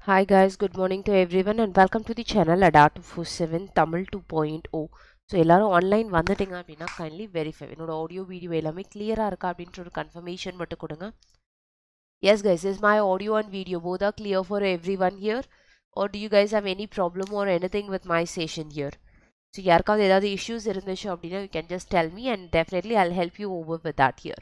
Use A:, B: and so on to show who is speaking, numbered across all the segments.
A: Hi guys, good morning to everyone and welcome to the channel ADA 247 Tamil 2.0 so எல்லாரும் online வந்துட்டீங்க அப்படின்னா kindly verify என்னோட audio video எல்லாமே கிளியராக இருக்கா அப்படின்ற ஒரு கன்ஃபர்மேஷன் மட்டும் கொடுங்க yes guys is my audio and video both are clear for every one here are do you guys how any problem or any thing with my session here so யாருக்காவது ஏதாவது issues இருந்துச்சு அப்படின்னா you can just tell me and definitely I help you over with that here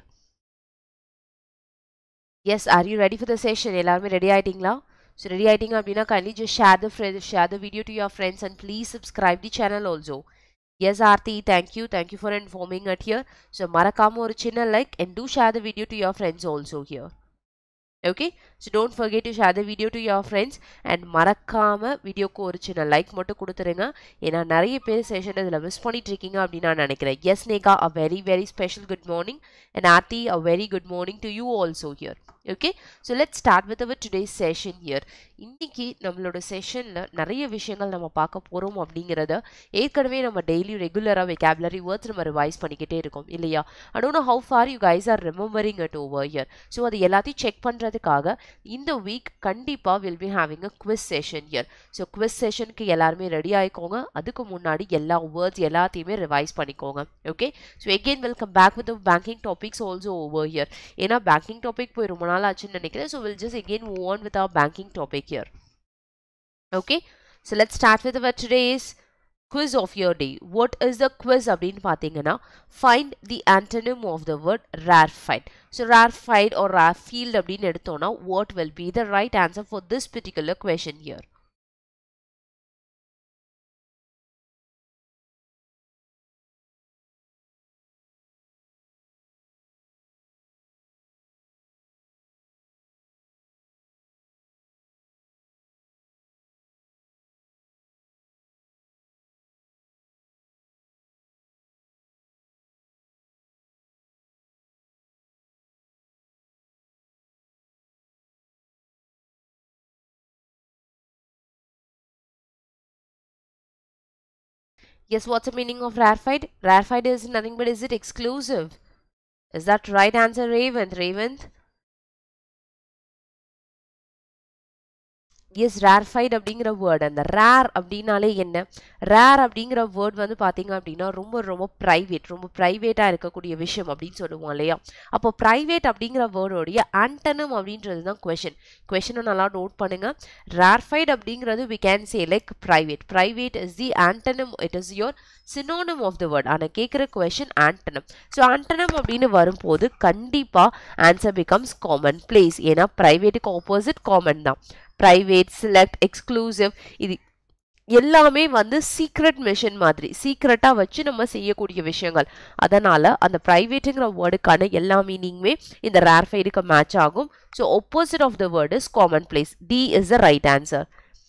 A: S are you ready for the session எல்லாருமே ready ஆகிட்டீங்களா So ready ஆயிட்டீங்க அப்படின்னா kindly just share the friend, share the video to your friends and please subscribe the channel also. Yes Aarti, thank you. Thank you for informing it here. So மறக்காம ஒரு சின்ன like and do share the video to your friends also here. Okay, so don't forget to share the video to your friends and மறக்காம வீடியோக்கு ஒரு சின்ன like மட்டும் கொடுத்துருங்க ஏன்னா நிறைய பேர் செஷன் இதில் மிஸ் பண்ணிட்டு இருக்கீங்க அப்படின்னு நான் நினைக்கிறேன் yes Neha a very very special good morning and Aarti a very good morning to you also here okay so let start with our today session here இன்னைக்கு நம்மளோட செஷனில் நிறைய விஷயங்கள் நம்ம பார்க்க போகிறோம் அப்படிங்கிறத ஏற்கனவே நம்ம டெய்லி ரெகுலராக வெக்காபுலரி வேர்ட்ஸ் நம்ம ரிவைஸ் பண்ணிக்கிட்டே இருக்கோம் இல்லையா I don't know how for you guys are remembering at over here so அது எல்லாத்தையும் செக் பண்ணுறதுக்காக இந்த வீக் கண்டிப்பாக will be having a quiz session here so quiz செஷனுக்கு எல்லாருமே ரெடி ஆகிக்கோங்க அதுக்கு முன்னாடி எல்லா வேர்ட்ஸ் எல்லாத்தையுமே ரிவைஸ் பண்ணிக்கோங்க okay so again welcome back with banking topics also over here ஏன்னா பேங்கிங் டாபிக் போய் ரொம்ப நாள் ஆச்சுன்னு நினைக்கிறேன் so will just again move on with our banking topic here. Okay, so let's start with our today's quiz of your day. What is the quiz அப்படின்னு பார்த்தீங்கன்னா find the antonym of the word rarefied. So rarefied or rarefied அப்படின்னு எடுத்தோம்னா what will be the right answer for this particular question here? Yes, what's the meaning of rarefied? Rarefied is nothing but is it exclusive? Is that right answer, Raventh? Raventh? Yes rarefied அப்படிங்கிற word அந்த rare அப்படின்னாலே என்ன rare அப்படிங்கிற word வந்து பார்த்தீங்க அப்படின்னா ரொம்ப ரொம்ப ப்ரைவேட் ரொம்ப ப்ரைவேட்டாக இருக்கக்கூடிய விஷயம் அப்படின்னு சொல்லுவோம் இல்லையா அப்போ ப்ரைவேட் அப்படிங்கிற வேர்டோடைய ஆண்டனம் அப்படின்றது தான் கொஷின் கொஷினை நல்லா நோட் பண்ணுங்க ரேர்ஃபைட் அப்படிங்கிறது we can say like private private is the antonym it is your synonym of the word ஆனால் கேட்குற கொஷின் ஆண்டனம் ஸோ ஆண்டனம் அப்படின்னு வரும்போது கண்டிப்பாக ஆன்சர் பிகம்ஸ் காமன் பிளேஸ் ஏன்னா ப்ரைவேட்டுக்கு ஆப்போசிட் காமன் தான் ப்ரைவேட் செலக்ட் எக்ஸ்க்ளூசிவ் இது எல்லாமே வந்து சீக்ரெட் மிஷன் மாதிரி சீக்ரெட்டாக வச்சு நம்ம செய்யக்கூடிய விஷயங்கள் அதனால் அந்த ப்ரைவேட்டுங்கிற வேர்டுக்கான எல்லா மீனிங்குமே இந்த ரேர்ஃபைடுக்கு மேட்ச் ஆகும் so opposite of the word is common place D is the right answer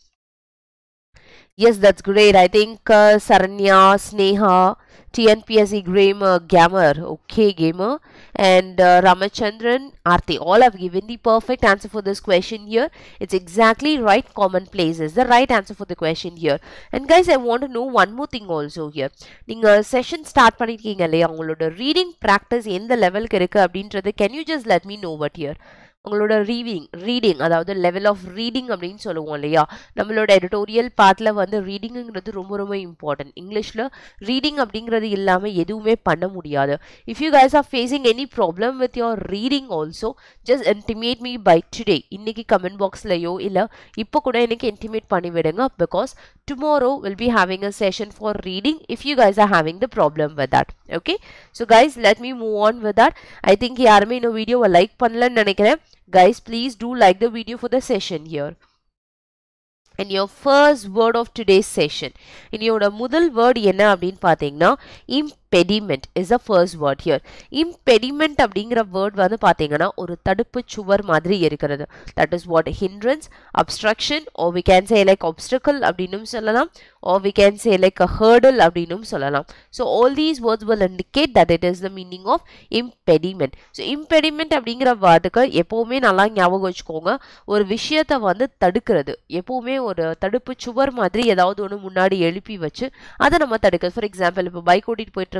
A: Yes, that's great. I think uh, Saranya, Sneha, TNPSC Gamer, Gamer, okay, Gamer, and uh, Ramachandran, Aarti, all have given the perfect answer for this question here. It's exactly right commonplace is the right answer for the question here. And guys, I want to know one more thing also here. நீங்கள் session start பண்ணியிருக்கீங்க இல்லையா உங்களோட reading practice எந்த லெவலுக்கு இருக்குது அப்படின்றது can you just let me know what here உங்களோட reading reading அதாவது லெவல் ஆஃப் ரீடிங் அப்படின்னு சொல்லுவோம் இல்லையா நம்மளோட எடிட்டோரியல் பார்ட்டில் வந்து ரீடிங்குங்கிறது ரொம்ப ரொம்ப இம்பார்ட்டன்ட் இங்கிலீஷில் ரீடிங் அப்படிங்கிறது இல்லாமல் எதுவுமே பண்ண முடியாது if you guys are facing any problem with your reading also just intimate me by today இன்னைக்கு கமெண்ட் பாக்ஸ்லையோ இல்லை இப்போ கூட எனக்கு இன்டிமேட் பண்ணி விடுங்க because tomorrow will be having a session for reading if you guys are having the problem with that okay so guys let me move on with that I think யாருமே இன்னும் வீடியோவை லைக் பண்ணலன்னு நினைக்கிறேன் guys please do like the video for the session here and your first word of today's session இனியோட முதல் word என்ன அப்படின்னு பார்த்தீங்கன்னா impediment is the first word here impediment அப்படிங்கிற வேர்ட் வந்து பார்த்தீங்கன்னா ஒரு தடுப்பு சுவர் மாதிரி இருக்கிறது that is what hindrance obstruction or we can say like obstacle அப்படின்னும் சொல்லலாம் or we can say like a hurdle அப்படின்னும் சொல்லலாம் so all these words will indicate that it is the meaning of impediment so impediment அப்படிங்கிற வேர்டுக்கு எப்போவுமே நல்லா ஞாபகம் வச்சுக்கோங்க ஒரு விஷயத்தை வந்து தடுக்கிறது எப்போவுமே ஒரு தடுப்பு சுவர் மாதிரி ஏதாவது ஒன்று முன்னாடி எழுப்பி வச்சு அதை நம்ம தடுக்கிறது ஃபார் எக்ஸாம்பிள் இப்போ பைக் ஓட்டிட்டு போயிட்டு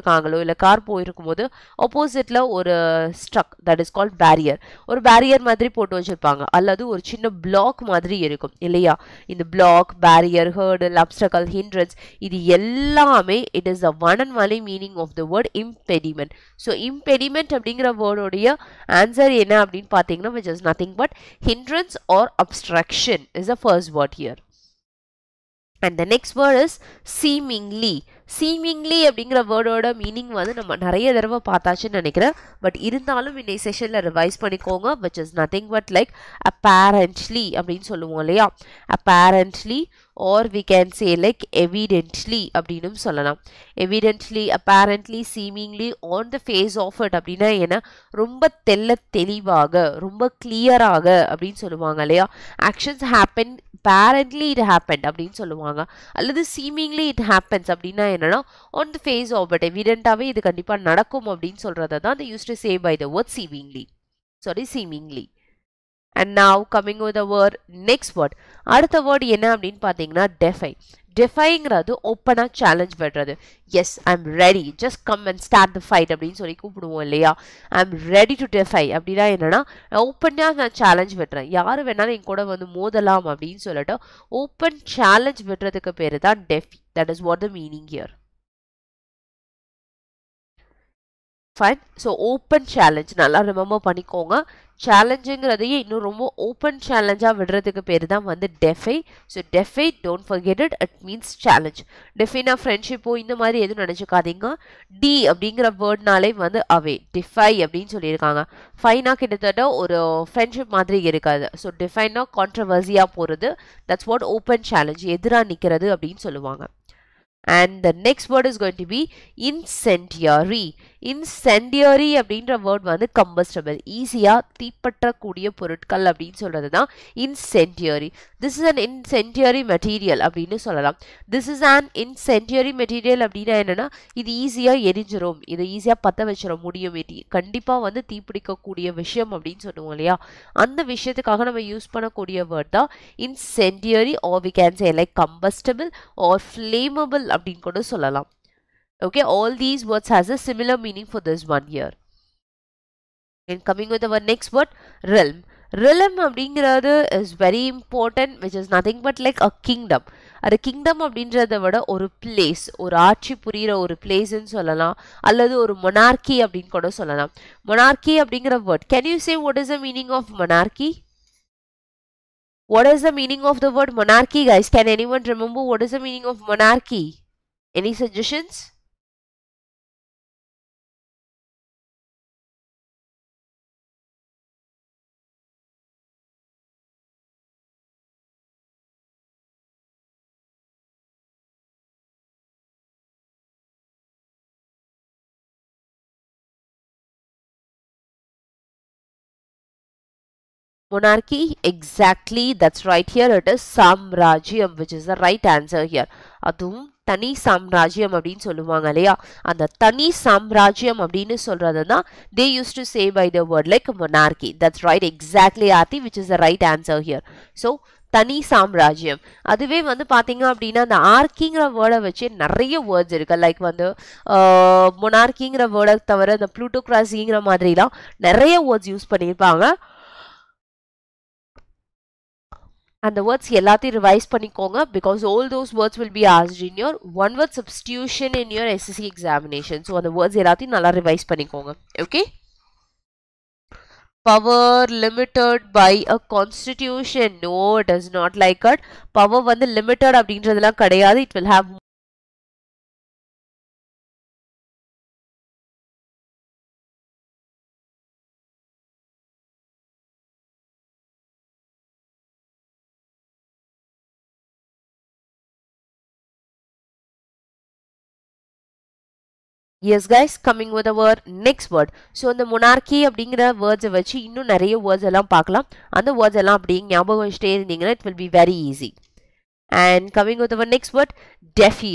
A: இருக்காங்களோ இல்லை கார் போயிருக்கும் போது ஆப்போசிட்டில் ஒரு struck that is called barrier ஒரு பேரியர் மாதிரி போட்டு வச்சுருப்பாங்க அல்லது ஒரு சின்ன பிளாக் மாதிரி இருக்கும் இல்லையா இந்த block barrier hurdle obstacle hindrance இது எல்லாமே it is the one and only meaning of the word impediment so impediment அப்படிங்கிற வேர்டோடைய ஆன்சர் என்ன அப்படின்னு பார்த்தீங்கன்னா which is nothing but hindrance or obstruction is the first word here and the next word is seemingly seemingly அப்படிங்கிற வேர்டோட meaning வந்து நம்ம நிறைய தடவை பார்த்தாச்சுன்னு நினைக்கிறேன் பட் இருந்தாலும் இன்னைக்கு செஷனில் ரிவைஸ் பண்ணிக்கோங்க which is nothing but like apparently அப்படின்னு சொல்லுவோம் இல்லையா apparently or we can say like evidently அப்படின்னு சொல்லலாம் evidently apparently seemingly on the face of it அப்படின்னா என்ன ரொம்ப தெல்ல தெளிவாக ரொம்ப கிளியராக அப்படின்னு சொல்லுவாங்க இல்லையா actions happen apparently it happen அப்படின்னு சொல்லுவாங்க அல்லது சீமிங்லி இட் ஹேப்பன்ஸ் அப்படின்னா என்னன்னா on the face of it எவிடென்ட்டாகவே இது கண்டிப்பாக நடக்கும் அப்படின்னு சொல்கிறத தான் the use to say by the word seemingly sorry seemingly and now coming with a word next word அடுத்த வேர்ட் என்ன அப்படின்னு பார்த்தீங்கன்னா டெஃபை டெஃபைங்கிறது ஓப்பனாக சேலஞ்ச் பண்ணுறது yes I am ready just come and start the fight அப்படின்னு சொல்லி கூப்பிடுவோம் இல்லையா I am ready to defy அப்படின்னா என்னன்னா ஓப்பனாக நான் சேலஞ்ச் விட்டுறேன் யார் வேணாலும் என் கூட வந்து மோதலாம் அப்படின்னு சொல்லிட்டு ஓப்பன் சேலஞ்ச் விடுறதுக்கு பேர் தான் defy that is what the meaning here fine so open challenge நல்லா ரிமெம்பர் பண்ணிக்கோங்க சேலஞ்சுங்கிறதையே இன்னும் ரொம்ப ஓப்பன் சேலஞ்சாக விடுறதுக்கு பேர் தான் வந்து defy so defy don't forget it it means challenge டெஃபைனா ஃப்ரெண்ட்ஷிப்போ இந்த மாதிரி எதுவும் நினச்சிக்காதீங்க டி அப்படிங்கிற வேர்ட்னாலே வந்து அவே டிஃபை அப்படின்னு சொல்லியிருக்காங்க ஃபைனா கிட்டத்தட்ட ஒரு ஃப்ரெண்ட்ஷிப் மாதிரி இருக்காது ஸோ டிஃபைனா கான்ட்ரவர்சியாக போகிறது தட்ஸ் வாட் ஓப்பன் சேலஞ்ச் எதிராக நிற்கிறது அப்படின்னு சொல்லுவாங்க and the next word is going to be incendiary incendiary அப்படின்ற வேர்ட் வந்து கம்பஸ்டபிள் ஈஸியாக தீப்பற்றக்கூடிய பொருட்கள் அப்படின்னு சொல்கிறது தான் incendiary this is an incendiary material அப்படின்னு சொல்லலாம் this is an incendiary material அப்படின்னா என்னன்னா இது ஈஸியாக எரிஞ்சிரும் இதை ஈஸியாக பற்ற வச்சிட முடியும் இது கண்டிப்பாக வந்து தீப்பிடிக்கக்கூடிய விஷயம் அப்படின்னு சொல்லுவோம் இல்லையா அந்த விஷயத்துக்காக நம்ம யூஸ் பண்ணக்கூடிய வேர்ட் தான் incendiary or we can say like combustible or flammable அப்படின்னு கூட சொல்லலாம் okay all these words has a similar meaning for this one here and coming with our next word realm realm அப்படிங்கிறது is very important which is nothing but like a kingdom அது kingdom அப்படின்றத விட ஒரு place ஒரு ஆட்சி புரிகிற ஒரு பிளேஸ்ன்னு சொல்லலாம் அல்லது ஒரு மொனார்கி அப்படின்னு கூட சொல்லலாம் மொனார்கி அப்படிங்கிற word can you say what is the meaning of monarchy What is the meaning of the word monarchy, guys? Can anyone remember what is the meaning of monarchy? Any suggestions? monarchy exactly that's right here it is samrajyam which is the right answer here அதுவும் தனி சாம்ராஜ்யம் அப்படின்னு சொல்லுவாங்க இல்லையா அந்த தனி சாம்ராஜ்யம் அப்படின்னு சொல்றது தான் they use to say by the word like monarchy that's right exactly Aarti which is the right answer here so தனி சாம்ராஜ்யம் அதுவே வந்து பார்த்தீங்க அப்படின்னா அந்த ஆர்கிங்கிற வேர்டை வச்சு நிறைய வேர்ட்ஸ் இருக்கு லைக் வந்து மொனார்கிங்கிற வேர்டை தவிர இந்த ப்ளூட்டோக்ராசிங்கிற மாதிரிலாம் நிறைய வேர்ட்ஸ் யூஸ் பண்ணியிருப்பாங்க அந்த வேர்ட்ஸ் எல்லாத்தையும் ரிவைஸ் பண்ணிக்கோங்க because all those words will be asked in your one word substitution in your SSC examination so அந்த வேர்ட்ஸ் எல்லாத்தையும் நல்லா ரிவைஸ் பண்ணிக்கோங்க okay power limited by a constitution no it is not like at power வந்து limited அப்படின்றதுலாம் கிடையாது it will have yes guys coming with our next word so இந்த monarchy அப்படிங்கிற வேர்ட்ஸை வச்சு இன்னும் நிறைய வேர்ட்ஸ் எல்லாம் பார்க்கலாம் அந்த வேர்ட்ஸ் எல்லாம் அப்படி ஞாபகம் வச்சுட்டே இருந்தீங்கன்னா it will be very easy and coming with our next word defiant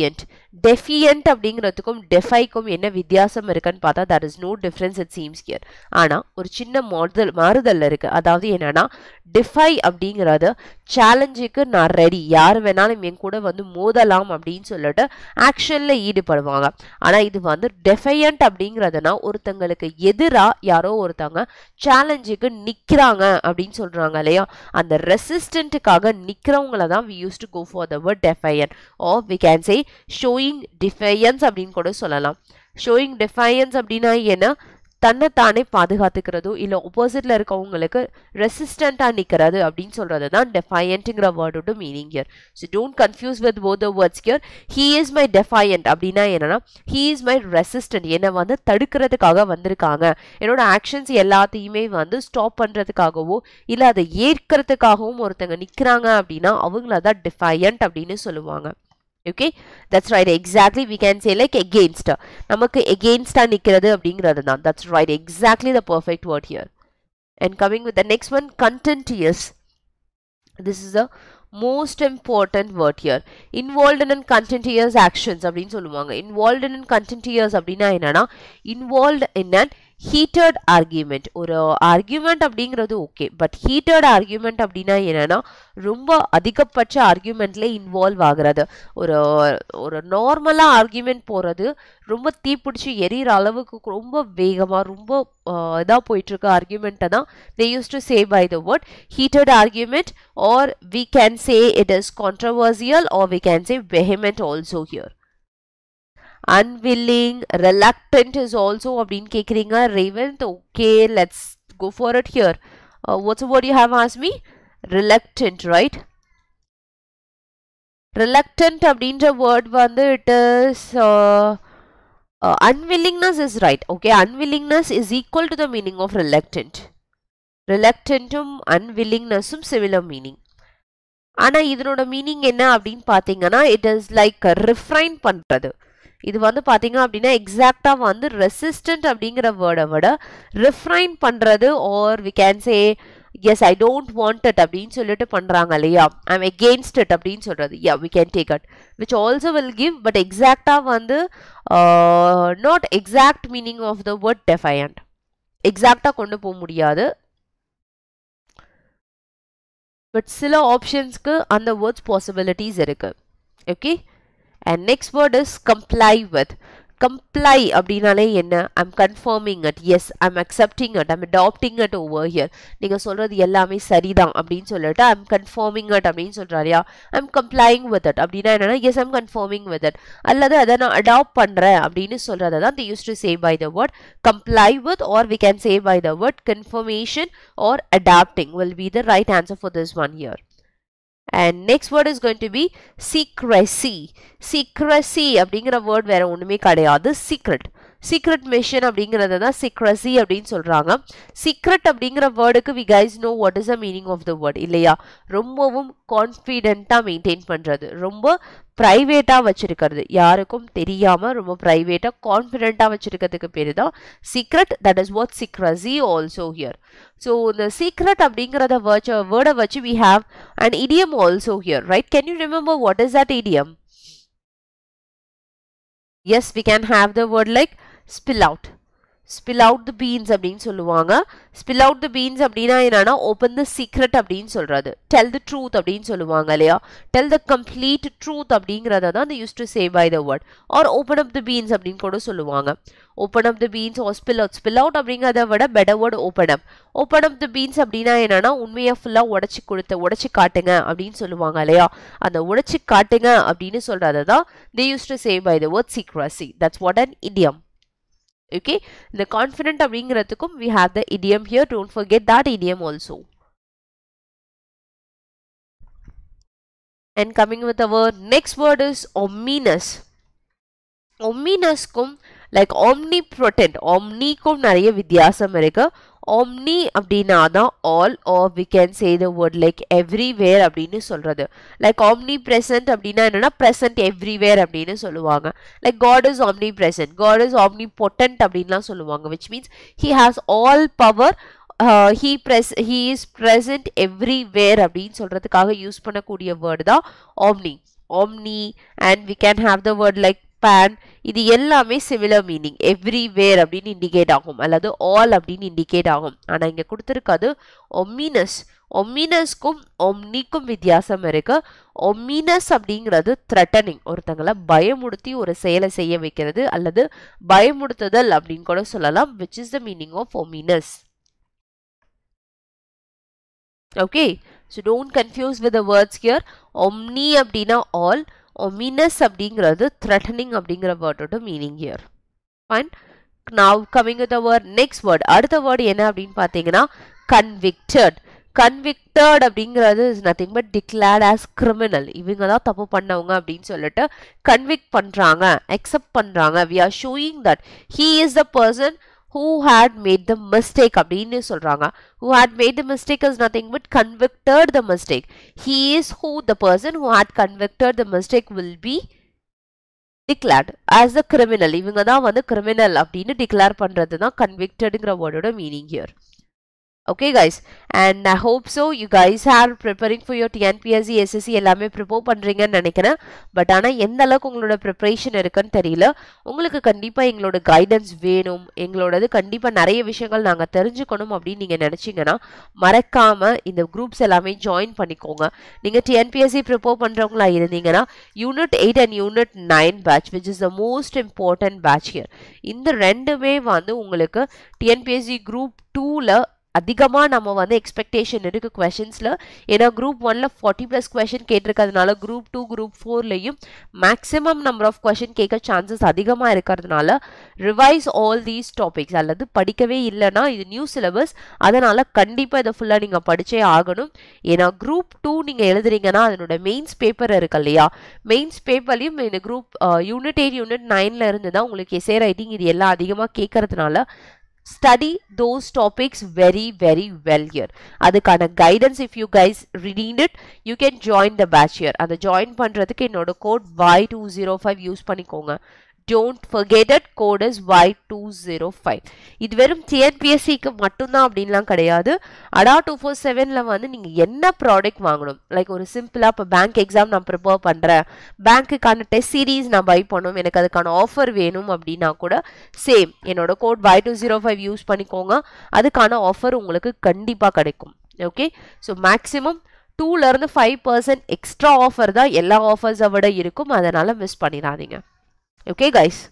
A: defiant அப்படிங்கிறதுக்கும் டெஃபைக்கும் என்ன வித்தியாசம் இருக்குன்னு பார்த்தா there is no difference it seems here ஆனால் ஒரு சின்ன மாறுதல் மாறுதல் இருக்குது அதாவது என்னன்னா டிஃபை அப்படிங்கிறது சேலஞ்சுக்கு நான் ரெடி யார் வேணாலும் என் கூட வந்து மோதலாம் அப்படின்னு சொல்லிட்டு ஆக்ஷனில் ஈடுபடுவாங்க ஆனால் இது வந்து டெஃபையன்ட் அப்படிங்கிறதுனா ஒருத்தங்களுக்கு எதிராக யாரோ ஒருத்தவங்க சேலஞ்சுக்கு நிற்கிறாங்க அப்படின்னு சொல்கிறாங்க இல்லையா அந்த ரெசிஸ்டண்ட்டுக்காக நிற்கிறவங்கள தான் we use to go for the word defiant or we can say showing defiance அப்படின்னு கூட சொல்லலாம் ஷோயிங் டிஃபையன்ஸ் அப்படின்னா என்ன தன்னைத்தானே பாதுகாத்துக்கிறதோ இல்லை ஒப்போசிட்ல இருக்கவங்களுக்கு ரெசிஸ்டண்ட்டாக நிற்கிறது அப்படின்னு சொல்கிறது தான் டெஃபையண்ட்டுங்கிற வேர்டோட meaning here so don't confuse with both the words here he is my defiant அப்படின்னா என்னன்னா ஹீ இஸ் மை ரெசிஸ்டன்ட் என்னை வந்து தடுக்கிறதுக்காக வந்திருக்காங்க என்னோட ஆக்ஷன்ஸ் எல்லாத்தையுமே வந்து ஸ்டாப் பண்ணுறதுக்காகவோ இல்லை அதை ஏற்கிறதுக்காகவும் ஒருத்தங்க நிற்கிறாங்க அப்படின்னா அவங்கள தான் டெஃபையண்ட் அப்படின்னு சொல்லுவாங்க okay that's right exactly we can say like against நமக்கு எகெயின்ஸ்டாக நிற்கிறது அப்படிங்கிறது தான் that's right exactly the perfect word here and coming with the next one contentious this is a most important word here involve in contentious actions அப்படின்னு சொல்லுவாங்க involve in contentious அப்படின்னா என்னன்னா involve in and heated argument ஒரு argument அப்படிங்கிறது okay but heated argument அப்படின்னா என்னன்னா ரொம்ப அதிகபட்ச ஆர்கியூமெண்ட்ல இன்வால்வ் ஆகுறது ஒரு ஒரு நார்மலாக ஆர்கியூமெண்ட் போகிறது ரொம்ப தீப்பிடிச்சு எரியிற அளவுக்கு ரொம்ப வேகமாக ரொம்ப இதாக போயிட்டு இருக்க ஆர்கியூமெண்ட்டை தான் they use to say by the word heated argument or we can say it is controversial or we can say vehement also here unwilling reluctant is also அப்படின்னு கேக்குறீங்க Revanth okay let's go for it here uh, what's the word you have asked me reluctant right reluctant அப்படின்ற word வந்து it is uh, uh, unwillingness is right okay unwillingness is equal to the meaning of reluctant reluctantum unwillingnessum similar meaning ஆனா இதனோட meaning என்ன அப்படின்னு பாத்தீங்கன்னா it is like refrain பண்றது இது வந்து பார்த்தீங்க அப்படின்னா எக்ஸாக்டாக வந்து ரெசிஸ்டன்ட் அப்படிங்கிற வேர்டை விட ரிஃப்ரைன் பண்ணுறது or we can say yes I don't want it அப்படின்னு சொல்லிட்டு பண்ணுறாங்க இல்லையா ஐம் எகெயின்ஸ்ட் இட் அப்படின்னு சொல்கிறது yeah we can take it which also will give but எக்ஸாக்டாக வந்து not exact meaning of the word defiant எக்ஸாக்டாக கொண்டு போக முடியாது பட் சில ஆப்ஷன்ஸ்க்கு அந்த வேர்ட்ஸ் பாசிபிலிட்டிஸ் இருக்குது okay and next word is comply with comply அப்படின்னாலே என்ன I'm conforming it yes I'm accepting it I'm adapting it over here நீங்கள் சொல்கிறது எல்லாமே சரிதான் அப்படின்னு சொல்லிட்டு ஐம் கன்ஃபார்மிங் இட் அப்படின்னு சொல்கிறாரியா ஐம் கம்ப்ளைங் வித் இட் அப்படின்னா என்னன்னா yes I'm conforming with it அல்லது அதை நான் அடாப்ட் பண்ணுறேன் அப்படின்னு சொல்கிறத தான் the use to say by the word comply with or we can say by the word conformation or adapting will be the right answer for this one here and next word is going to be secrecy secrecy அப்படிங்கிற word வேற ஒண்ணுமே கிடையாது secret secret mission அப்படிங்கிறத தான் secrecy அப்படின்னு சொல்றாங்க secret அப்படிங்கிற வேர்டுக்கு we guys know what is the meaning of the word இல்லையா ரொம்பவும் கான்ஃபிடென்ட்டாக மெயின்டைன் பண்ணுறது ரொம்ப ப்ரைவேட்டாக வச்சிருக்கிறது யாருக்கும் தெரியாமல் ரொம்ப ப்ரைவேட்டாக கான்ஃபிடென்ட்டாக வச்சிருக்கிறதுக்கு பேர் தான் secret that is what secrecy also here so இந்த சீக்ரெட் அப்படிங்கிறத வச்ச வேர்டை வச்சு we have and idiom also here right can you remember what is that idiom yes we can have the word like spill out spill out the beans அப்படின்னு சொல்லுவாங்க spill out the beans அப்படின்னா என்னன்னா open the secret அப்படின்னு சொல்றது tell the truth அப்படின்னு சொல்லுவாங்க இல்லையா tell the complete truth அப்படிங்கிறத தான் use to say by the word or open up the beans அப்படின்னு கூட சொல்லுவாங்க open up the beans or spill out spill out அப்படிங்கிறத விட better word open up open up the beans அப்படின்னா என்னன்னா உண்மையை ஃபுல்லாக உடச்சி கொடுத்த உடச்சி காட்டுங்க அப்படின்னு சொல்லுவாங்க இல்லையா அந்த உடச்சி காட்டுங்க அப்படின்னு சொல்றதை தான் they use to say by the word secrecy that's what an idiom okay the confident அப்படிங்கிறதுக்கும் we have the idiom here don't forget that idiom also and coming with our next word is ominous ominous-க்கும் like omni protect omni-க்கும் நிறைய வித்தியாசம் இருக்கு omni அப்படின்னா தான் all or we can say the word like everywhere அப்படின்னு சொல்றது like omni present அப்படின்னா என்னன்னா present எவ்ரிவேர் அப்படின்னு சொல்லுவாங்க like God is omni present God is omni potent அப்படின்லாம் சொல்லுவாங்க which means he has all power he press he is present everywhere அப்படின்னு சொல்றதுக்காக யூஸ் பண்ணக்கூடிய வேர்டு தான் omni omni and we can have the word like pan இது எல்லாமே similar meaning everywhere அப்படின்னு indicate ஆகும் அல்லது ஆல் அப்படின்னு இண்டிகேட் ஆகும் ஆனா இங்க கொடுத்துருக்காது ஒமினஸ் ஒமினஸ்க்கும் ஒம்னிக்கும் வித்தியாசம் இருக்கு ஒமினஸ் அப்படிங்கிறது த்ரெட்டனிங் ஒருத்தங்களை பயமுடுத்தி ஒரு செயலை செய்ய வைக்கிறது அல்லது பயமுடுத்துதல் அப்படின்னு கூட சொல்லலாம் which is the meaning of ominous okay so don't confuse with the words here omni அப்படின்னா ஆல் ஒமினஸ் அப்படிங்கிறது த்ரெட்டனிங் அப்படிங்கிற வேர்டோட meaning here fine now coming with word next word அடுத்த வேர்டு என்ன அப்படின்னு பார்த்தீங்கன்னா கன்விக்டட் கன்விக்டட் அப்படிங்கிறது is nothing but declared as criminal இவங்க தான் தப்பு பண்ணவங்க அப்படின்னு சொல்லிட்டு கன்விக்ட் பண்ணுறாங்க அக்செப்ட் பண்ணுறாங்க we are showing that he is the person who had made the mistake அப்படின்னு சொல்றாங்க who had made the mistake is nothing but convicted the mistake he is who the person who had convicted the mistake will be declared as a criminal இவங்க தான் வந்து criminal அப்படின்னு declare பண்றது தான் convictedங்கிற வேர்டோட meaning here okay guys and i hope so you guys are preparing for your tnpsc ssc எல்லாமே prepare பண்றீங்கன்னு நினைக்கிறேன் பட் ஆனா எந்த அளவுக்கு உங்களோட ப்ரிப்பரேஷன் இருக்குன்னு தெரியல உங்களுக்கு கண்டிப்பா எங்களோட கைடன்ஸ் வேணும் எங்களோடது கண்டிப்பா நிறைய விஷயங்கள் நாங்க தெரிஞ்சுக்கணும் அப்படின்னு நீங்க நினைச்சீங்கன்னா மறக்காம இந்த குரூப்ஸ் எல்லாமே ஜாயின் பண்ணிக்கோங்க நீங்க டிஎன்பிஎஸ்சி ப்ரிப்பேர் பண்றவங்களா இருந்தீங்கன்னா unit eight and unit nine batch which is the most important batch here இந்த ரெண்டுமே வந்து உங்களுக்கு டிஎன்பிஎஸ்சி குரூப் டூவில் அதிகமாக நம்ம வந்து எக்ஸ்பெக்டேஷன் இருக்குது கொஷின்ஸில் ஏன்னா குரூப் ஒனில் ஃபார்ட்டி ப்ளஸ் கொஷின் கேட்டிருக்கிறதுனால குரூப் டூ குரூப் ஃபோர்லேயும் மேக்ஸிமம் நம்பர் ஆஃப் கொஷின் கேட்க சான்சஸ் அதிகமாக இருக்கிறதுனால ரிவைஸ் ஆல் தீஸ் டாபிக்ஸ் அல்லது படிக்கவே இல்லைன்னா இது நியூ சிலபஸ் அதனால் கண்டிப்பாக இதை ஃபுல்லாக நீங்கள் படித்தே ஆகணும் ஏன்னா குரூப் டூ நீங்கள் எழுதுறீங்கன்னா அதனோட மெயின்ஸ் பேப்பர் இருக்கு இல்லையா மெயின்ஸ் பேப்பர்லையும் இந்த குரூப் யூனிட் எயிட் யூனிட் நைனில் இருந்து தான் உங்களுக்கு எஸ்ஏ ரைட்டிங் இது எல்லாம் அதிகமாக கேட்கறதுனால study those topics very very well here அதுக்கான guidance if you guys read it you can join the batch here அந்த join பண்றதுக்கு என்னோட code y205 யூஸ் பண்ணிக்கோங்க don't forget it code is y205 இது வெறும் டிஎன்பிஎஸ்சிக்கு மட்டும்தான் அப்படின்லாம் கிடையாது அடா டூ ஃபோர் செவனில் வந்து நீங்கள் என்ன ப்ராடக்ட் வாங்கணும் லைக் ஒரு சிம்பிளாக இப்போ பேங்க் எக்ஸாம் நான் ப்ரிப்பேர் பண்ணுறேன் பேங்க்குக்கான டெஸ்ட் சீரீஸ் நான் பை பண்ணணும் எனக்கு அதுக்கான ஆஃபர் வேணும் அப்படின்னா கூட சேம் என்னோட code y two zero five use பண்ணிக்கோங்க அதுக்கான ஆஃபர் உங்களுக்கு கண்டிப்பாக கிடைக்கும் ஓகே ஸோ மேக்ஸிமம் டூலேருந்து ஃபைவ் பர்சன்ட் எக்ஸ்ட்ரா ஆஃபர் தான் எல்லா ஆஃபர்ஸை விட இருக்கும் அதனால் மிஸ் பண்ணிடாதீங்க ஓகே கைஸ்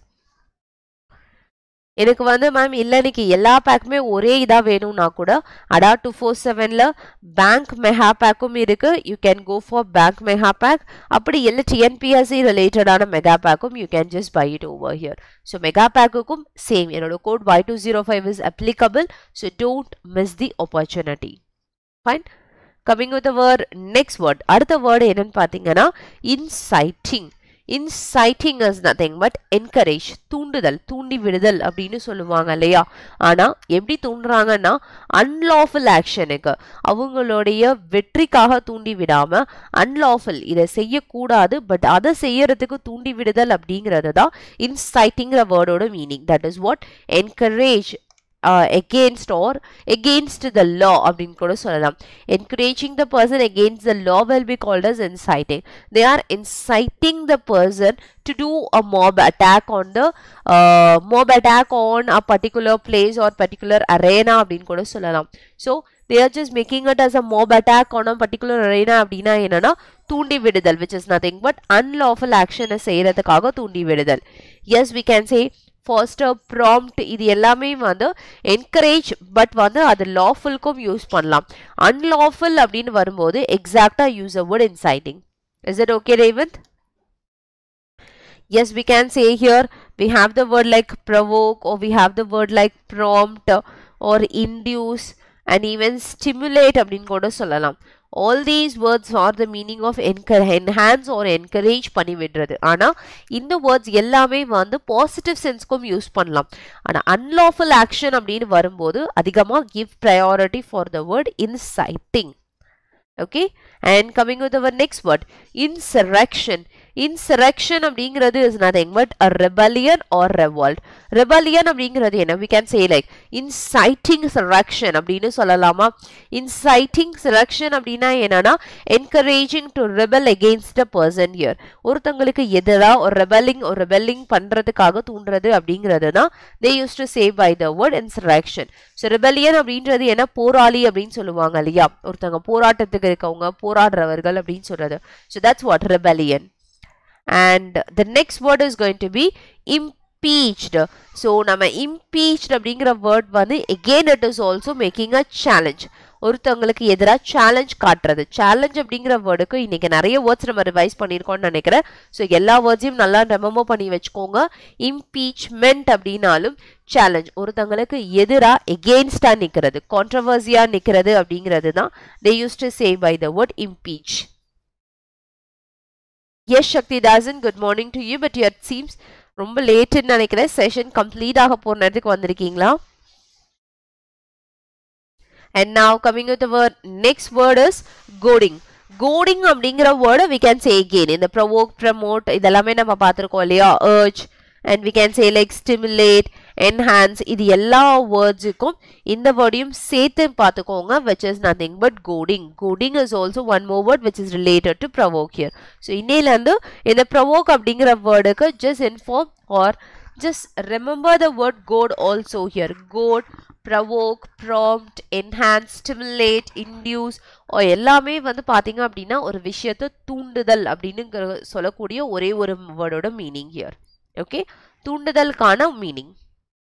A: எனக்கு வந்து மேம் இல்லை இன்னைக்கு எல்லா பேக்குமே ஒரே இதாக வேணும்னா கூட அடா டூ ஃபோர் செவனில் பேங்க் மெஹா பேக்கும் இருக்குது you can go for bank mega pack அப்படி இல்லை டிஎன்பிஎஸ்சி ரிலேட்டடான மெகா பேக்கும் you can just buy it over here so mega பேக்குக்கும் சேம் என்னோட code Y two zero five is applicable so don't miss the opportunity fine coming with word next word அடுத்த word என்னன்னு பார்த்தீங்கன்னா inciting inciting is nothing but encourage தூண்டுதல் தூண்டி விடுதல் அப்படின்னு சொல்லுவாங்க இல்லையா ஆனால் எப்படி தூண்டுறாங்கன்னா அன்லாஃபுல் ஆக்ஷனுக்கு அவங்களுடைய வெற்றிக்காக தூண்டி விடாம அன்லாஃபுல் இதை செய்யக்கூடாது பட் அதை செய்யறதுக்கு தூண்டி விடுதல் அப்படிங்கிறது தான் இன்சைட்டிங்கிற வேர்டோட meaning that is what encourage against or against the law அப்படின்னு கூட சொல்லலாம் encouraging the person against the law will be called as inciting they are inciting the person to do a mob attack on the uh, mob attack on a particular place or particular arena அப்படின்னு கூட சொல்லலாம் so they are just making it as a mob attack on a particular arena அப்படின்னா என்னன்னா தூண்டி விடுதல் which is nothing but unlawful action செய்யறதுக்காக தூண்டி விடுதல் yes we can say foster prompt இது எல்லாமே வந்து என்கரேஜ் பட் வந்து அது லாஃபுல்க்கும் யூஸ் பண்ணலாம் அன்லாஃபுல் அப்படின்னு வரும்போது எக்ஸாக்டாக use a word inciting is it okay Revanth yes we can say here we have the word like provoke or we have the word like prompt or induce and even stimulate அப்படின்னு கூட சொல்லலாம் all these words are the meaning of enhance or encourage பண்ணி விடுறது ஆனால் இந்த words எல்லாமே வந்து positive சென்ஸ்க்கும் use பண்ணலாம் ஆனால் அன்லாஃபுல் ஆக்ஷன் அப்படின்னு வரும்போது அதிகமாக give priority for the word inciting okay and coming with our next word insurrection insurrection அப்படிங்கிறது is nothing but a rebellion or revolt rebellion அப்படிங்கிறது என்ன we can say like inciting selection அப்படின்னு சொல்லலாமா inciting selection அப்படின்னா என்னன்னா encouraging to rebel against a person here ஒருத்தங்களுக்கு எதிராக ஒரு ரெபலிங் ஒரு ரெபல்லிங் பண்றதுக்காக தூண்டுறது அப்படிங்கிறது தான் they use to say by the word insurrection so rebellion அப்படின்றது என்ன போராளி அப்படின்னு சொல்லுவாங்க இல்லையா ஒருத்தவங்க போராட்டத்துக்கு இருக்கவங்க போராடுறவர்கள் அப்படின்னு சொல்றது so that's what rebellion and the next word is going to be impeached so நம்ம impeached அப்படிங்கிற word வந்து again it is also making a challenge ஒருத்தவங்களுக்கு எதிராக சேலஞ்ச் காட்டுறது சேலஞ்ச் அப்படிங்கிற வேர்டுக்கு இன்னைக்கு நிறைய வேர்ட்ஸ் நம்ம ரிவைஸ் பண்ணியிருக்கோம்னு நினைக்கிறேன் ஸோ எல்லா வேர்ட்ஸையும் நல்லா ரெமம்பர் பண்ணி வச்சுக்கோங்க இம்பீச்மெண்ட் அப்படின்னாலும் சேலஞ்ச் ஒருத்தவங்களுக்கு எதிராக எகெயின்ஸ்டாக நிற்கிறது கான்ட்ரவர்சியாக நிற்கிறது அப்படிங்கிறது தான் they use to say by the word impeach yes Sakthi Dasan good morning to you but you seems ரொம்ப லேட்டுன்னு நினைக்கிறேன் செஷன் கம்ப்ளீட் ஆக போகிற நேரத்துக்கு வந்திருக்கீங்களா and now coming with word next word is goading goading அப்படிங்கிற வேர்டை வி கேன் சே கெயின் இந்த ப்ரொவோக் ப்ரமோட் இதெல்லாமே நம்ம பார்த்துருக்கோம் இல்லையா urge and we can say like stimulate enhance இது எல்லா வேர்ட்ஸுக்கும் இந்த வேர்டையும் சேர்த்து பார்த்துக்கோங்க which is nothing but goading goading is also one more word which is related to provoke here so இன்னையிலேருந்து இந்த ப்ரொவோக் அப்படிங்கிற வேர்டுக்கு just inform or just remember the word goad also here goad provoke prompt enhance stimulate induce எல்லாமே வந்து பார்த்தீங்க அப்படின்னா ஒரு விஷயத்தை தூண்டுதல் அப்படின்னு சொல்லக்கூடிய ஒரே ஒரு வேர்டோட மீனிங் ஹியர் ஓகே தூண்டுதலுக்கான meaning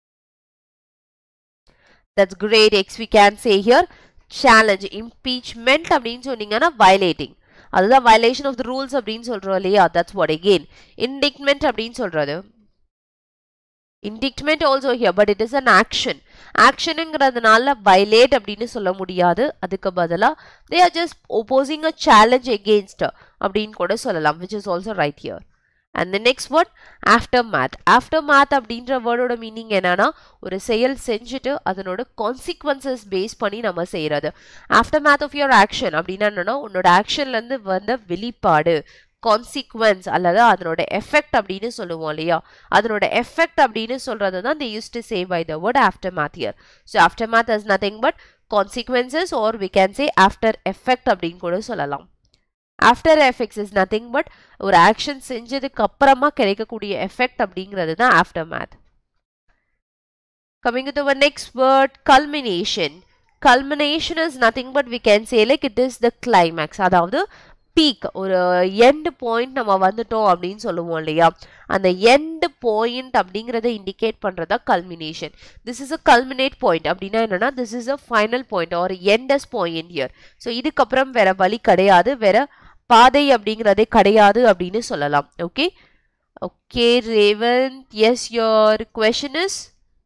A: that's great X we can say here challenge impeachment அப்படின்னு சொன்னீங்கன்னா வயலேட்டிங் அதுதான் வயலேஷன் ஆஃப் த ரூல்ஸ் அப்படின்னு சொல்றோம் இல்லையா தட்ஸ் வாட் அகெயின் இன்டிக்மெண்ட் அப்படின்னு சொல்றது indictment also here but it is an action ஆக்ஷனுங்கிறதுனால வயலேட் அப்படின்னு சொல்ல முடியாது அதுக்கு பதிலாக they are just opposing a challenge against அப்படின்னு கூட சொல்லலாம் which is also right here and the next word aftermath aftermath அப்படின்ற வேர்டோட மீனிங் என்னன்னா ஒரு செயல் செஞ்சுட்டு அதனோட கான்சிக்வன்சஸ் பேஸ் பண்ணி நம்ம செய்யறது aftermath of your action அப்படின்னா என்னன்னா உன்னோட ஆக்ஷன்லேருந்து வந்த வெளிப்பாடு கான்சிக்வன்ஸ் அல்லது அதனோட எஃபெக்ட் அப்படின்னு சொல்லுவோம் இல்லையா அதனோட எஃபெக்ட் அப்படின்னு சொல்றது தான் they use to say by the word aftermath here so aftermath is nothing but consequences or we can say after effect அப்படின்னு கூட சொல்லலாம் after effects is nothing but ஒரு ஆக்ஷன் செஞ்சதுக்கு அப்புறமா கிடைக்கக்கூடிய எஃபெக்ட் அப்படிங்கிறது தான் aftermath coming to next word culmination culmination is nothing but we can say like it is the climax அதாவது பீக் ஒரு எண்ட் பாயிண்ட் நம்ம வந்துட்டோம் அப்படின்னு சொல்லுவோம் இல்லையா அந்த எண்ட் பாயிண்ட் அப்படிங்கிறத இண்டிகேட் பண்ணுறதா culmination this is a culminate point அப்படின்னா என்னன்னா this is a final point or ends point here so இதுக்கப்புறம் வேற வழி கிடையாது வேற பாதை அப்படிங்கிறதே கிடையாது அப்படின்னு சொல்லலாம் okay okay Revan yes your question is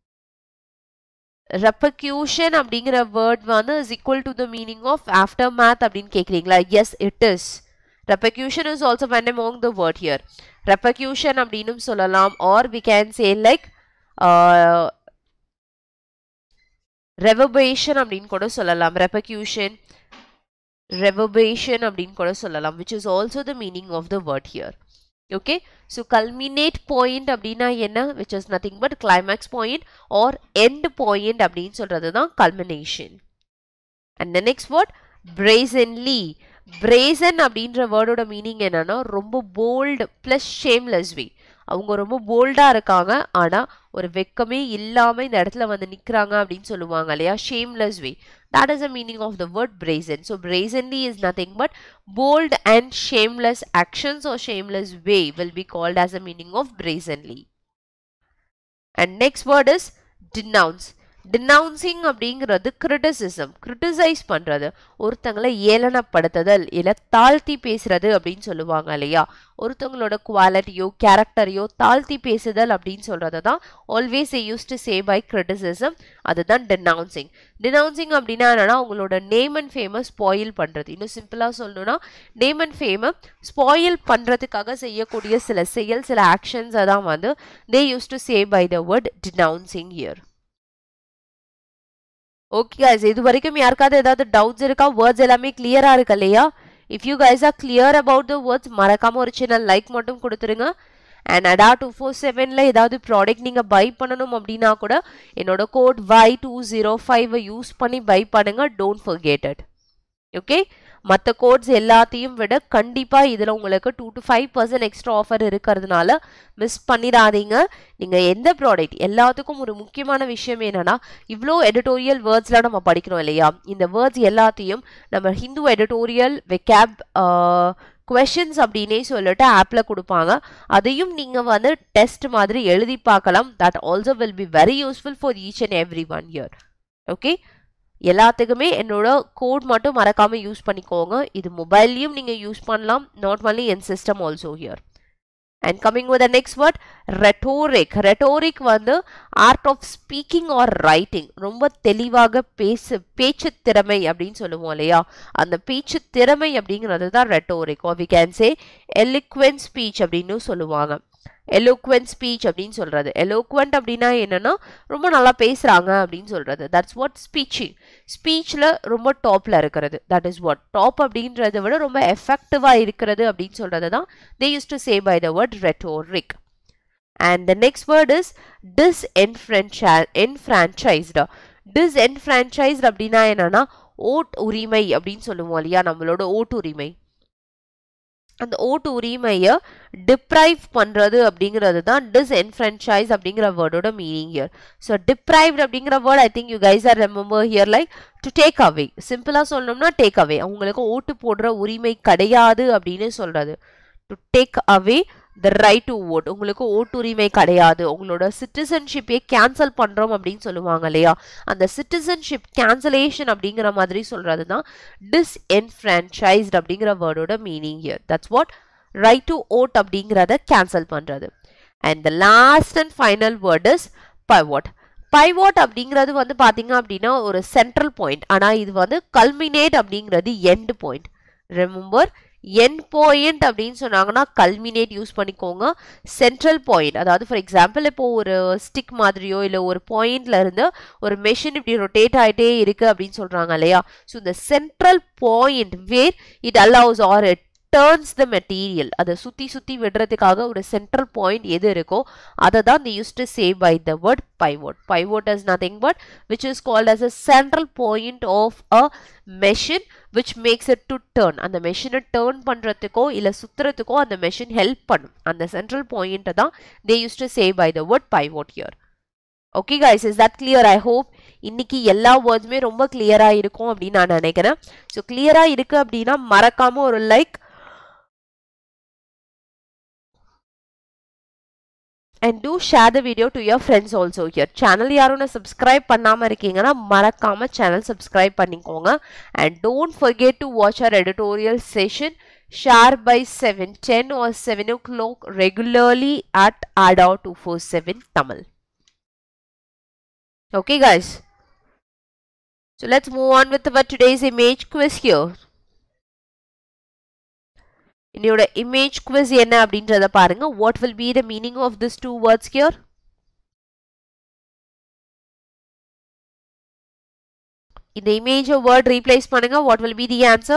A: repercussion அப்படிங்கிற வேர்ட் வந்து is equal to the meaning of aftermath அப்படின்னு கேட்குறீங்களா yes it is repercussion is also when among the word here repercussion அப்படின்னு சொல்லலாம் or we can say like reverberation அப்படின்னு கூட சொல்லலாம் repercussion reverberation அப்படின்னு கூட சொல்லலாம் which is also the meaning of the word here okay so culminate point அப்படின்னா என்ன which is nothing but climax point or end point அப்படின்னு சொல்றது தான் culmination and the next word brazenly brazen அப்படின்ற வேர்டோட மீனிங் என்னன்னா ரொம்ப போல்டு ப்ளஸ் ஷேம்லெஸ் வே அவங்க ரொம்ப போல்டாக இருக்காங்க ஆனால் ஒரு வெக்கமே இல்லாமல் இந்த இடத்துல வந்து நிற்கிறாங்க அப்படின்னு சொல்லுவாங்க இல்லையா shameless way that is the meaning of the word brazen so brazenly is nothing but bold and shameless actions or shameless way will be called as a meaning of brazenly. And next word is denounce. Denouncing அப்படிங்கிறது criticism criticise பண்ணுறது ஒருத்தங்களை ஏளனப்படுத்துதல் இல்லை தாழ்த்தி பேசுறது அப்படின்னு சொல்லுவாங்க இல்லையா ஒருத்தவங்களோட குவாலிட்டியோ கேரக்டரையோ தாழ்த்தி பேசுதல் அப்படின்னு சொல்கிறது தான் always a use to say by criticism அதுதான் டினவுன்சிங் டினவுன்சிங் அப்படின்னா என்னன்னா அவங்களோட நேம் அண்ட் ஃபேமை ஸ்பாயில் பண்ணுறது இன்னும் சிம்பிளாக சொல்லணும்னா நேம் அண்ட் ஃபேமை ஸ்பாயில் பண்ணுறதுக்காக செய்யக்கூடிய சில செயல் சில ஆக்ஷன்ஸை தான் வந்து they use to say by the word denouncing here okay guys இது வரைக்கும் யாருக்காவது ஏதாவது டவுட்ஸ் இருக்கா வேர்ட்ஸ் எல்லாமே கிளியரா இருக்கு இல்லையா if you guys are clear about the words மறக்காம ஒரு சின்ன லைக் மட்டும் கொடுத்துருங்க அண்ட் அடா டூ ஃபோர் செவனில் ஏதாவது ப்ராடக்ட் நீங்கள் பை பண்ணணும் அப்படின்னா கூட என்னோட கோட் வை டூ ஜீரோ ஃபைவை யூஸ் பண்ணி பை பண்ணுங்க டோன்ட் ஃபர்கெட் இட் ஓகே மற்ற கோட்ஸ் எல்லாத்தையும் விட கண்டிப்பாக இதில் உங்களுக்கு two to five percent extra offer இருக்கிறதுனால மிஸ் பண்ணிடாதீங்க நீங்கள் எந்த ப்ராடக்ட் எல்லாத்துக்கும் ஒரு முக்கியமான விஷயம் என்னன்னா இவ்வளோ எடிட்டோரியல் வேர்ட்ஸ்லாம் நம்ம படிக்கிறோம் இல்லையா இந்த வேர்ட்ஸ் எல்லாத்தையும் நம்ம ஹிந்து எடிட்டோரியல் வெக்கேப் கொஷின்ஸ் அப்படின்னே சொல்லிட்டு ஆப்பில் கொடுப்பாங்க அதையும் நீங்கள் வந்து டெஸ்ட் மாதிரி எழுதி பார்க்கலாம் that also will be very useful for each and every one here okay எல்லாத்துக்குமே என்னோட கோட் மட்டும் மறக்காமல் யூஸ் பண்ணிக்கோங்க இது மொபைல்லையும் நீங்கள் யூஸ் பண்ணலாம் not only an system also here and coming with the next word rhetoric rhetoric வந்து art of speaking or writing ரொம்ப தெளிவாக பேசு பேச்சு திறமை அப்படின்னு சொல்லுவோம் இல்லையா அந்த பேச்சு திறமை அப்படிங்கிறது தான் rhetoric we can say eloquent speech அப்படின்னு சொல்லுவாங்க எலோக்வென்ட் ஸ்பீச் அப்படின்னு சொல்றது எலோக்வெண்ட் அப்படின்னா என்னன்னா ரொம்ப நல்லா பேசுறாங்க அப்படின்னு சொல்றது தட்ஸ் வாட் ஸ்பீச்சிங் ஸ்பீச்சில் ரொம்ப டாப்ல இருக்கிறது தட் இஸ் வாட் டாப் அப்படின்றத விட ரொம்ப எஃபெக்டிவா இருக்கிறது அப்படின்னு சொல்றது தான் they use to say by the word rhetoric and the next word is disenfranchised disenfranchised அப்படின்னா என்னன்னா ஓட் உரிமை அப்படின்னு சொல்லுவோம் இல்லையா நம்மளோட ஓட்டு உரிமை அந்த ஓட்டு உரிமையை டிப்ரைவ் பண்ணுறது அப்படிங்கிறது தான் டிஸ்என்ஃப்ரன்ச்சைஸ் அப்படிங்கிற வேர்டோட மீனிங் இயர் ஸோ டிப்ரைவ்ட் அப்படிங்கிற word I think you guys are remember here like to take away சிம்பிளாக சொல்லணும்னா டேக் அவே அவங்களுக்கு ஓட்டு போடுற உரிமை கிடையாது அப்படின்னு சொல்கிறது to take away the right to vote உங்களுக்கு ஓட்டுரிமை கிடையாது உங்களோட சிட்டிசன்ஷிப்பே கேன்சல் பண்ணுறோம் அப்படின்னு சொல்லுவாங்க இல்லையா அந்த சிட்டிசன்ஷிப் கேன்சலேஷன் அப்படிங்கிற மாதிரி சொல்கிறது தான் டிஸ்என்ஃப்ரான்ச்சைஸ்ட் அப்படிங்கிற வேர்டோட meaning here that's what right to vote அப்படிங்கிறத கேன்சல் பண்ணுறது and the last and final word is pivot pivot அப்படிங்கிறது வந்து பார்த்தீங்க அப்படின்னா ஒரு சென்ட்ரல் பாயிண்ட் ஆனால் இது வந்து கல்மினேட் அப்படிங்கிறது end point remember an point அப்படின்னு சொன்னாங்கன்னா கல்மினேட் யூஸ் பண்ணிக்கோங்க சென்ட்ரல் பாயிண்ட் அதாவது ஃபார் எக்ஸாம்பிள் இப்போ ஒரு ஸ்டிக் மாதிரியோ இல்லை ஒரு பாயிண்ட்ல இருந்து ஒரு மெஷின் இப்படி ரொட்டேட் ஆகிட்டே இருக்கு அப்படின்னு சொல்றாங்க இல்லையா ஸோ இந்த central point where it allows or it turns the material அதை சுற்றி சுற்றி விடுறதுக்காக ஒரு சென்ட்ரல் பாயிண்ட் எது இருக்கோ அதை தான் the use to say by the word pivot pivot is nothing but which is called as a central point of a machine which makes it to turn அந்த மெஷினை டேர்ன் பண்ணுறதுக்கோ இல்லை சுற்றுறதுக்கோ அந்த மெஷின் ஹெல்ப் பண்ணும் அந்த சென்ட்ரல் பாயிண்ட்டை தான் they use to say by the word pivot here okay guys is that clear I hope இன்னைக்கு எல்லா வேர்ட்ஸுமே ரொம்ப கிளியராக இருக்கும் அப்படின்னு நான் நினைக்கிறேன் ஸோ கிளியராக இருக்கு அப்படின்னா மறக்காம ஒரு like and do share the video to your friends also here channel யாரும் சப்ஸ்கிரைப் பண்ணாமல் இருக்கீங்கன்னா மறக்காம சேனல் சப்ஸ்கிரைப் பண்ணிக்கோங்க and don't forget to watch our editorial session share by seven ten or seven o'clock regularly at Adda two four seven Tamil Okay, guys. So let's move on with our today's image quiz here. என்னோட image quiz என்ன அப்படின்றத பாருங்க what will be the meaning of these two words here இந்த image word replace பண்ணுங்க what will be the answer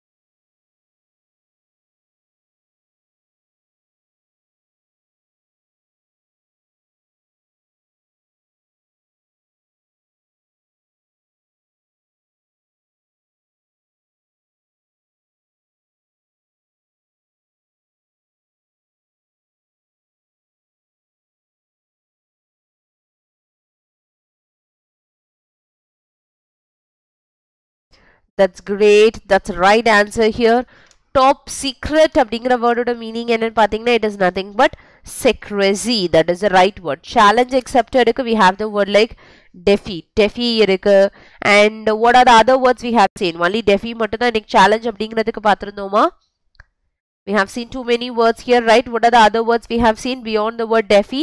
A: That's great. That's the right answer here. Top secret அப்படிங்கிற வேர்டோட meaning என்னன்னு பார்த்தீங்கன்னா it is nothing but secrecy that is the right word challenge accepted we have the word like defi defi இருக்கு and what are the other words we have seen only defi மட்டும் தான் இன்னைக்கு challenge அப்படிங்கிறதுக்கு பார்த்திருந்தோமா we have seen too many words here right what are the other words we have seen beyond the word defi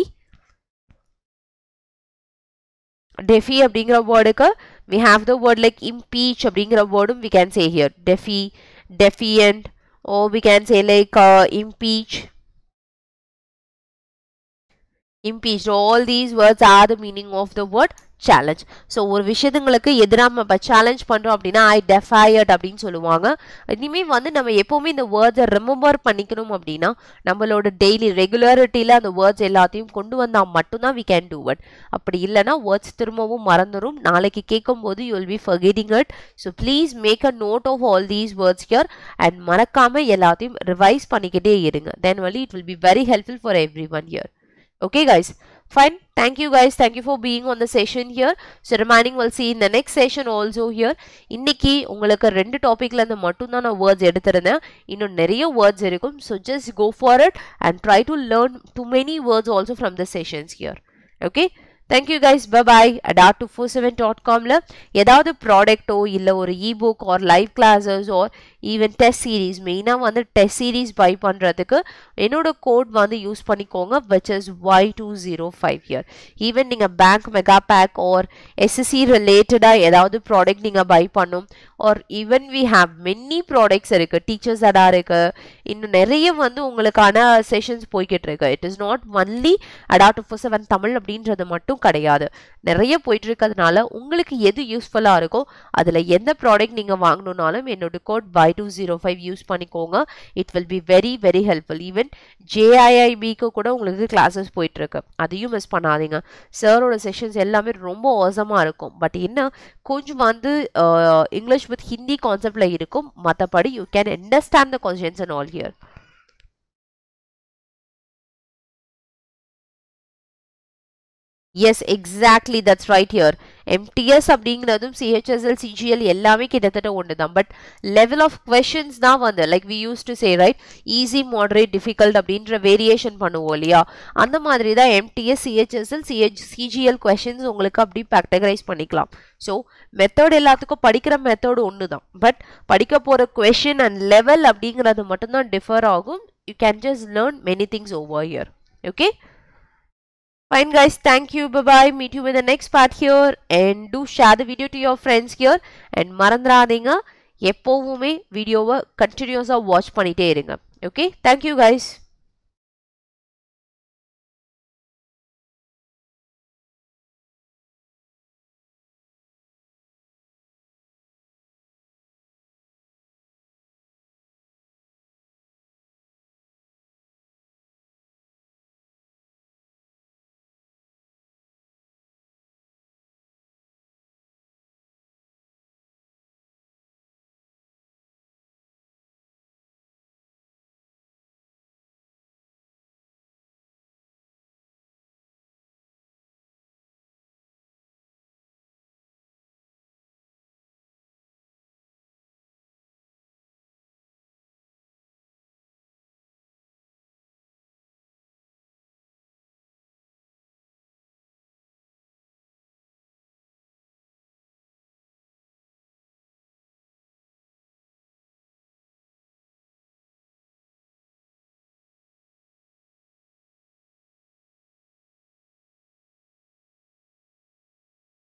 A: defi அப்படிங்கிற வேர்டுக்கு we have the word like impeach அப்படிங்கிற வேர்டும் we can say here defi defiant or we can say like uh, impeach impeached all these words are the meaning of the word challenge so ஒரு விஷயத்துங்களுக்கு எதிராக நம்ம இப்போ challenge பண்ணுறோம் அப்படின்னா ஐ டெஃபயர்ட் அப்படின்னு சொல்லுவாங்க இனிமேல் வந்து நம்ம எப்போவுமே இந்த வேர்ட்ஸை ரிமெம்பர் பண்ணிக்கணும் அப்படின்னா நம்மளோட டெய்லி ரெகுலரிட்டியில் அந்த வேர்ட்ஸ் எல்லாத்தையும் கொண்டு வந்தால் மட்டும்தான் வி கேன் டூ இட் அப்படி இல்லைனா வேர்ட்ஸ் திரும்பவும் மறந்துடும் நாளைக்கு கேட்கும்போது you will be forgetting it so please make a note of all these words here and மறக்காமல் எல்லாத்தையும் ரிவைஸ் பண்ணிக்கிட்டே இருங்க தென் வலி it will be very helpful for every one here okay guys fine thank you guys thank you for being on the session here so remaining we'll see in the next session also here இன்னைக்கு உங்களுக்கு ரெண்டு டாபிக்ல இருந்து மட்டும்தான் நான் words எடுத்திருந்தேன் இன்னும் நிறைய வேர்ட்ஸ் இருக்கும் so just go for it and try to learn to many words also from the sessions here okay thank you guys bye bye Adda two four seven dot காமில் ஏதாவது ப்ராடக்ட்டோ இல்லை ஒரு ebook or live classes or even test series மெயினாக வந்து test series by பண்ணுறதுக்கு என்னோட code வந்து யூஸ் பண்ணிக்கோங்க which is Y two zero five here even நீங்கள் bank mega pack or SSC ரிலேட்டடாக ஏதாவது ப்ராடக்ட் நீங்கள் பை பண்ணும் or even we have many products இருக்குது டீச்சர்ஸ் அடா இருக்குது இன்னும் நிறைய வந்து உங்களுக்கான செஷன்ஸ் போய்கிட்டு இருக்கு it is not only Adda two four seven Tamil அப்படின்றது மட்டும் கிடையாது நிறைய போயிட்டு இருக்கிறதுனால உங்களுக்கு எது யூஸ்ஃபுல்லாக இருக்கோ அதில் எந்த ப்ராடக்ட் நீங்கள் வாங்கணுன்னாலும் என்னோட code Y two zero five use பண்ணிக்கோங்க it will be very very helpful even ஜேஐஐபிக்கு கூட உங்களுக்கு கிளாஸஸ் போயிட்டுருக்கு அதையும் மிஸ் பண்ணாதீங்க சாரோட செஷன்ஸ் எல்லாமே ரொம்ப ஓசமாக இருக்கும் பட் என்ன கொஞ்சம் வந்து இங்கிலீஷ் வித் ஹிந்தி கான்செப்டில் இருக்கும் மற்றபடி you can understand the questions and all here yes exactly that's right here MTS அப்படிங்கிறதும் சிஹெச்எஸ்எல் சிஜிஎல் எல்லாமே கிட்டத்தட்ட ஒன்று தான் பட் லெவல் ஆஃப் கொஷின்ஸ் தான் வந்து like we use to say right easy moderate difficult அப்படின்ற வேரியேஷன் பண்ணுவோம் இல்லையா அந்த மாதிரி தான் MTS CHSL CH CGL questions உங்களுக்கு அப்படி கேட்டகரைஸ் பண்ணிக்கலாம் ஸோ மெத்தட் எல்லாத்துக்கும் படிக்கிற மெத்தட் ஒன்று தான் பட் படிக்க போகிற கொஷின் அண்ட் லெவல் அப்படிங்கிறது மட்டும்தான் டிஃபர் ஆகும் you can just learn many things over here okay Fine guys, thank you. Bye bye. Meet you with the next part here and do share the video to your friends here and மறந்துடாதீங்க எப்போவுமே வீடியோவை கண்டினியூஸாக watch பண்ணிகிட்டே இருங்க okay thank you guys